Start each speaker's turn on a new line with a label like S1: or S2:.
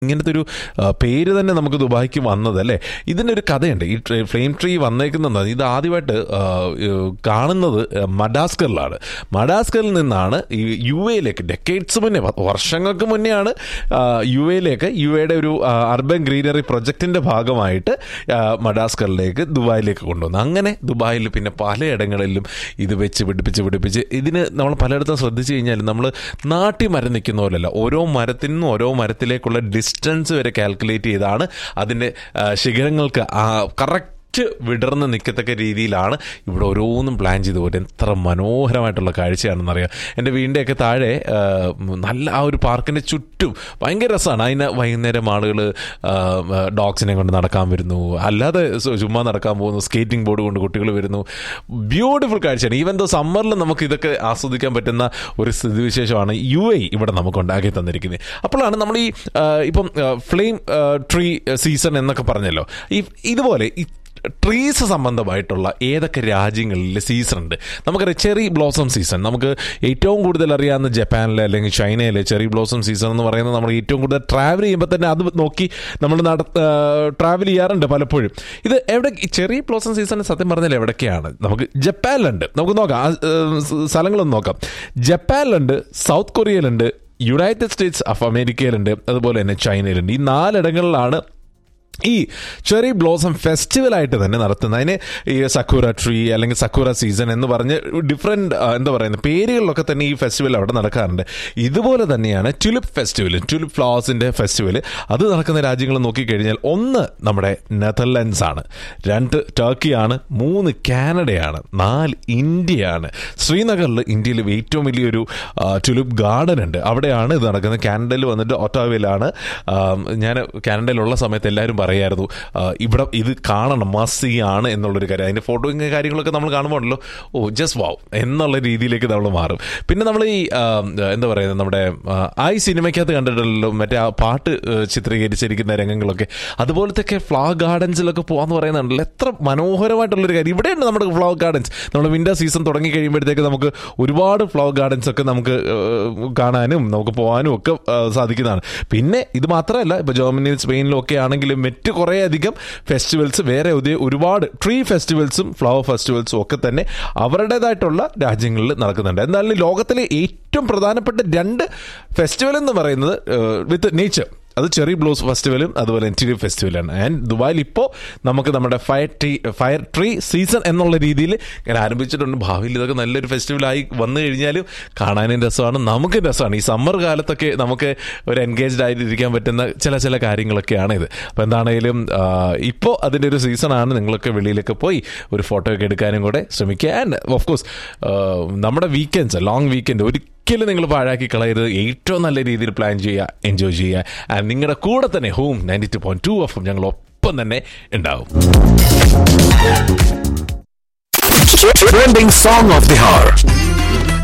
S1: ഇങ്ങനത്തെ ഒരു ആ, പേര് തന്നെ നമുക്ക് ദുബായ്ക്ക് വന്നത് അല്ലേ ഇതിനൊരു കഥയുണ്ട് ഈ ട്രെ- ഫ്ലെയിം ട്രീ വന്നേക്കുന്നത് ഇത് ആദ്യമായിട്ട് ആ, ഏഹ്, കാണുന്നത് മഡാസ്കറിലാണ് മഡാസ്കറിൽ നിന്നാണ് ഈ യു എയിലേക്ക് ഡെക്കേഡ്സ് മുന്നേ പത്ത് വർഷങ്ങൾക്ക് മുന്നെയാണ് ആ, യു എയിലേക്ക് യു എയുടെ ഒരു ആ, അർബൻ ഗ്രീനറി പ്രൊജക്ടിന്റെ ഭാഗമായിട്ട് ആ, മഡാസ്കറിലേക്ക് ദുബായിലേക്ക് കൊണ്ടുവന്നു അങ്ങനെ ദുബായിൽ പിന്നെ പലയിടങ്ങളിലും ഇത് വെച്ച് പിടിപ്പിച്ച് പിടിപ്പിച്ച് ഇതിന് നമ്മൾ പലയിടത്തും ശ്രദ്ധിച്ചു കഴിഞ്ഞാൽ നമ്മൾ നാട്ടി മരം നിൽക്കുന്ന പോലെയല്ല ഓരോ മരത്തിനും ഓരോ മരത്തിലേക്കുള്ള ഡിസ്റ്റൻസ് വരെ കാൽക്കുലേറ്റ് ചെയ്താണ് അതിൻ്റെ ആ, ശിഖരങ്ങൾക്ക് കറക്റ്റ് വിടർന്ന് നിൽക്കത്തക്ക രീതിയിലാണ് ഇവിടെ ഓരോന്നും പ്ലാൻ ചെയ്ത് പോയിട്ട് എത്ര മനോഹരമായിട്ടുള്ള കാഴ്ചയാണെന്നറിയാം എൻ്റെ വീടിൻ്റെയൊക്കെ താഴെ ആ, നല്ല ആ ഒരു പാർക്കിൻ്റെ ചുറ്റും ഭയങ്കര രസമാണ് അതിന് വൈകുന്നേരം ആളുകൾ ഡോഗ്സിനെ കൊണ്ട് നടക്കാൻ വരുന്നു അല്ലാതെ സു- ചുമ്മാ നടക്കാൻ പോകുന്നു സ്കേറ്റിംഗ് ബോർഡ് കൊണ്ട് കുട്ടികൾ വരുന്നു ബ്യൂട്ടിഫുൾ കാഴ്ചയാണ് ഈവൻ ദോ സമ്മറിൽ നമുക്ക് ഇതൊക്കെ ആസ്വദിക്കാൻ പറ്റുന്ന ഒരു സ്ഥിതിവിശേഷമാണ് യു എ ഇവിടെ നമുക്ക് ഉണ്ടാക്കി തന്നിരിക്കുന്നത് അപ്പോഴാണ് നമ്മൾ ഈ ആ, ഇപ്പം ഫ്ലെയിം ട്രീ സീസൺ എന്നൊക്കെ പറഞ്ഞല്ലോ ഈ ഇതുപോലെ ഈ ട്രീസ് സംബന്ധമായിട്ടുള്ള ഏതൊക്കെ രാജ്യങ്ങളിൽ സീസൺ ഉണ്ട് നമുക്കറിയാം ചെറി ബ്ലോസം സീസൺ നമുക്ക് ഏറ്റവും കൂടുതൽ അറിയാവുന്ന ജപ്പാനിലെ അല്ലെങ്കിൽ ചൈനയിലെ ചെറി ബ്ലോസം സീസൺ എന്ന് പറയുന്നത് നമ്മൾ ഏറ്റവും കൂടുതൽ ട്രാവൽ ചെയ്യുമ്പോൾ തന്നെ അത് നോക്കി നമ്മൾ നട ട്രാവൽ ചെയ്യാറുണ്ട് പലപ്പോഴും ഇത് എവിടെ ഈ ചെറി ബ്ലോസം സീസൺ സത്യം പറഞ്ഞാൽ എവിടൊക്കെയാണ് നമുക്ക് ജപ്പാനിലുണ്ട് നമുക്ക് നോക്കാം ആ, ഏഹ്, സ്ഥലങ്ങളൊന്ന് നോക്കാം ജപ്പാനിലുണ്ട് സൗത്ത് കൊറിയയിലുണ്ട് യുണൈറ്റഡ് സ്റ്റേറ്റ്സ് ഓഫ് അമേരിക്കയിലുണ്ട് അതുപോലെ തന്നെ ചൈനയിലുണ്ട് ഈ നാലിടങ്ങളിലാണ് ഈ ചെറി ബ്ലോസം ഫെസ്റ്റിവലായിട്ട് തന്നെ നടത്തുന്നത് അതിന് ഈ സക്കൂറ ട്രീ അല്ലെങ്കിൽ സക്കൂറ സീസൺ എന്ന് പറഞ്ഞ് ഡിഫറെൻറ്റ് എന്താ പറയുന്നത് പേരുകളിലൊക്കെ തന്നെ ഈ ഫെസ്റ്റിവൽ അവിടെ നടക്കാറുണ്ട് ഇതുപോലെ തന്നെയാണ് ട്യുലിപ്പ് ഫെസ്റ്റിവൽ ട്യുലിപ്പ് ഫ്ലവേഴ്സിൻ്റെ ഫെസ്റ്റിവൽ അത് നടക്കുന്ന രാജ്യങ്ങൾ നോക്കിക്കഴിഞ്ഞാൽ ഒന്ന് നമ്മുടെ നെതർലൻഡ്സ് ആണ് രണ്ട് ടർക്കിയാണ് മൂന്ന് കാനഡയാണ് നാല് ഇന്ത്യയാണ് ശ്രീനഗറിൽ ഇന്ത്യയിൽ ഏറ്റവും വലിയൊരു ആ, ട്യുലിപ്പ് ഗാർഡൻ ഉണ്ട് അവിടെയാണ് ഇത് നടക്കുന്നത് കാനഡയിൽ വന്നിട്ട് ഒട്ടാവയിലാണ് ഞാൻ കാനഡയിലുള്ള സമയത്ത് എല്ലാവരും പറയായിരുന്നു ആ, ഇവിടെ ഇത് കാണണം മസി ആണ് എന്നുള്ളൊരു കാര്യം അതിൻ്റെ ഫോട്ടോയും കാര്യങ്ങളൊക്കെ നമ്മൾ കാണുമ്പോഴല്ലോ ഓ ജസ്റ്റ് വാവ് എന്നുള്ള രീതിയിലേക്ക് നമ്മൾ മാറും പിന്നെ നമ്മൾ ഈ ആ, എന്താ പറയുന്നത് നമ്മുടെ ആ, ആ ഈ സിനിമയ്ക്കകത്ത് കണ്ടിട്ടുള്ളൂ മറ്റേ ആ പാട്ട് ആ, ചിത്രീകരിച്ചിരിക്കുന്ന രംഗങ്ങളൊക്കെ അതുപോലത്തെ ഫ്ലവർ ഗാർഡൻസിലൊക്കെ പോകാന്ന് പറയുന്നുണ്ടല്ലോ എത്ര മനോഹരമായിട്ടുള്ളൊരു കാര്യം ഇവിടെയുണ്ട് നമ്മുടെ ഫ്ലവർ ഗാർഡൻസ് നമ്മുടെ വിന്റർ സീസൺ തുടങ്ങി കഴിയുമ്പോഴത്തേക്ക് നമുക്ക് ഒരുപാട് ഫ്ലവർ ഗാർഡൻസ് ഒക്കെ നമുക്ക് ഏഹ്, കാണാനും നമുക്ക് പോകാനും ഒക്കെ ഏഹ്, സാധിക്കുന്നതാണ് പിന്നെ ഇത് മാത്രമല്ല ഇപ്പോൾ ജർമ്മനിയിൽ സ്പെയിനിലും ഒക്കെ ആണെങ്കിലും മറ്റ് കുറേ അധികം ഫെസ്റ്റിവൽസ് വേറെ ഒരു- ഒരുപാട് ട്രീ ഫെസ്റ്റിവൽസും ഫ്ലവർ ഫെസ്റ്റിവൽസും ഒക്കെ തന്നെ അവരുടേതായിട്ടുള്ള രാജ്യങ്ങളിൽ നടക്കുന്നുണ്ട് എന്നാലും ലോകത്തിലെ ഏറ്റവും പ്രധാനപ്പെട്ട രണ്ട് ഫെസ്റ്റിവൽ എന്ന് പറയുന്നത് വിത്ത് നേച്ചർ അത് ചെറി ബ്ലൂസ് ഫെസ്റ്റിവലും അതുപോലെ എൻറ്റിരി ഫെസ്റ്റിവലാണ് ആൻഡ് ദുബായിൽ ഇപ്പോൾ നമുക്ക് നമ്മുടെ fire tree fire tree season എന്നുള്ള രീതിയിൽ ഇങ്ങനെ ആരംഭിച്ചിട്ടുണ്ട് ഭാവിയിൽ ഇതൊക്കെ നല്ലൊരു ഫെസ്റ്റിവലായി വന്നു കഴിഞ്ഞാലും കാണാനും രസമാണ് നമുക്ക് രസമാണ് ഈ സമ്മർ കാലത്തൊക്കെ നമുക്ക് ഒരു എൻഗേജ്ഡ് ആയിട്ടിരിക്കാൻ പറ്റുന്ന ചില ചില കാര്യങ്ങളൊക്കെയാണ് ഇത് അപ്പോൾ എന്താണെങ്കിലും ഇപ്പോൾ അതിൻ്റെ ഒരു സീസണാണ് നിങ്ങളൊക്കെ വെളിയിലൊക്കെ പോയി ഒരു ഫോട്ടോ ഒക്കെ എടുക്കാനും കൂടെ ശ്രമിക്കുക ആൻഡ് ഓഫ് കോഴ്സ് നമ്മുടെ വീക്കെൻഡ്സ് ലോങ് വീക്കെൻഡ് ഒരു ഒരിക്കലും നിങ്ങൾ പാഴാക്കി കളയരുത് ഏറ്റവും നല്ല രീതിയിൽ പ്ലാൻ ചെയ്യുക എൻജോയ് ചെയ്യുക ആൻഡ് നിങ്ങളുടെ കൂടെ തന്നെ home ninety two point two F ഞങ്ങൾ ഒപ്പം തന്നെ ഉണ്ടാവും
S2: Trending song of the hour.